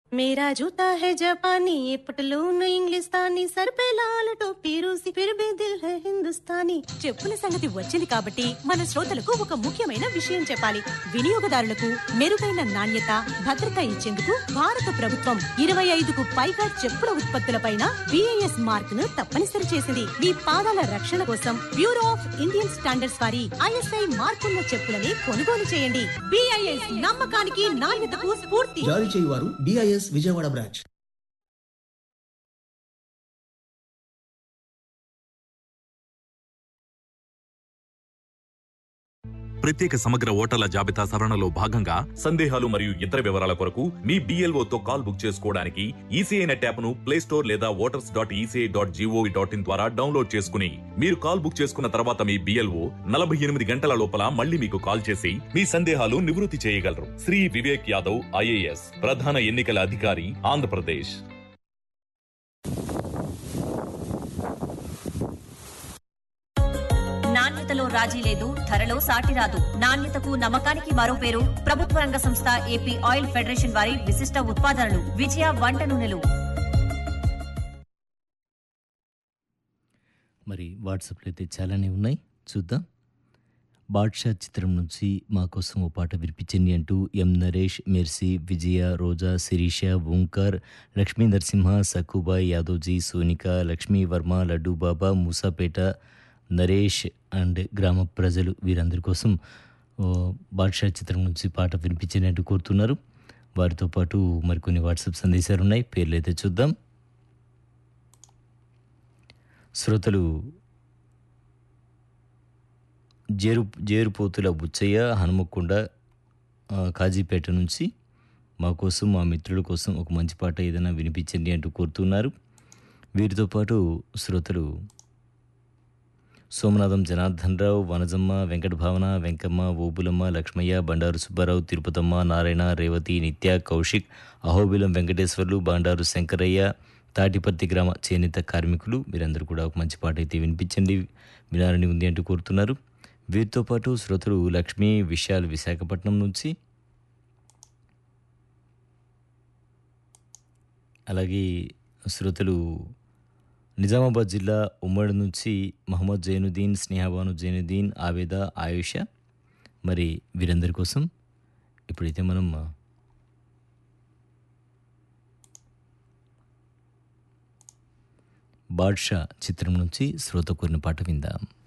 मेरा जूता है जापानी ये पटलून इंग्लिस्तानी सर पे लाल टोपी रूसी फिर भी दिल है हिंदुस्तानी చెప్పుల సంగతి వచ్చింది కాబట్టి మన శ్రోతలకు ఒక ముఖ్యమైన విషయం చెప్పాలి వినియోగదారులకు మెరుగైన నాణ్యత భద్రత ఇచ్చేందుకు భారత ప్రభుత్వం ఇరవై ఐదుకు పైగా చెప్పుల ఉత్పత్తులపైన బిఐఎస్ మార్క్ ను తప్పనిసరి చేసింది మీ పాదాల రక్షణ కోసం బ్యూరో ఆఫ్ ఇండియన్ స్టాండర్డ్స్ వారి ఐఎస్ఐ మార్కున్న చెప్పులని కొనుగోలు చేయండి బిఐఎస్ నమ్మకానికి నాణ్యతకు స్ఫూర్తి జారీ చేయువారు డిఐఎస్ విజయవాడ బ్రాంచ్ ప్రత్యేక సమగ్ర ఓటర్ల జాబితా సవరణలో భాగంగా సందేహాలు మరియు ఇతర వివరాల కొరకు మీ BLO తో కాల్ బుక్ చేసుకోవడానికి ఈసీఐ నెట్ యాప్ ను ప్లే స్టోర్ లేదా voters dot ECI dot GOV dot in ద్వారా డౌన్లోడ్ చేసుకుని మీరు కాల్ బుక్ చేసుకున్న తర్వాత మీ బిఎల్ఓ నలభై ఎనిమిది గంటల లోపల మళ్ళీ మీకు కాల్ చేసి మీ సందేహాలు నివృత్తి చేయగలరు శ్రీ వివేక్ యాదవ్ ఐఏఎస్ ప్రధాన ఎన్నికల అధికారి ఆంధ్రప్రదేశ్ నాణ్యతలో రాజీ లేదు ధరలో సాటి రాదు నాణ్యతకు నమ్మకానికి మరో పేరు ప్రభుత్వ రంగ సంస్థ ఏపీ ఆయిల్ ఫెడరేషన్ వారి విశిష్ట ఉత్పాదనలు విజయ వంట నూనెలు మరి వాట్సాప్లో అయితే చాలానే ఉన్నాయి చూద్దాం బాద్షా చిత్రం నుంచి మా కోసం ఓ పాట వినిపించండి అంటూ M Naresh Mercy Vijaya Roja Sirisha Omkar Lakshmi Narasimha Sakkubai Yadavji Sonika Lakshmi Varma Laddu Baba Moosapet Naresh and గ్రామ ప్రజలు వీరందరి కోసం ఓ బాద్షా చిత్రం నుంచి పాట వినిపించండి అంటూ కోరుతున్నారు వారితో పాటు మరికొన్ని వాట్సాప్ సందేశాలు ఉన్నాయి పేర్లు అయితే చూద్దాం శ్రోతలు జేరు జేరుపోతుల బుచ్చయ్య హనుమకొండ ఆ, కాజీపేట నుంచి మా కోసం మా మిత్రుల కోసం ఒక మంచి పాట ఏదైనా వినిపించండి అంటూ కోరుతున్నారు వీరితో పాటు శ్రోతలు సోమనాథం జనార్దన్ రావు వనజమ్మ వెంకట భావన వెంకమ్మ ఓబులమ్మ లక్ష్మయ్య బండారు సుబ్బారావు తిరుపతమ్మ నారాయణ రేవతి నిత్య కౌశిక్ అహోబిలం వెంకటేశ్వర్లు బండారు శంకరయ్య తాటిపర్తి గ్రామ చేనేత కార్మికులు మీరందరూ కూడా ఒక మంచి పాట అయితే వినిపించండి వినాలని ఉంది అంటూ కోరుతున్నారు వీరితో పాటు శ్రోతలు లక్ష్మీ విశాల్ విశాఖపట్నం నుంచి అలాగే శ్రోతలు నిజామాబాద్ జిల్లా ఉమ్మడి నుంచి మహమ్మద్ జైనుద్దీన్ స్నేహబాను జైనుద్దీన్ ఆవేద ఆయుష మరి వీరందరి కోసం ఇప్పుడైతే మనం బాద్షా చిత్రం నుంచి శ్రోత కోరిన పాట విందాం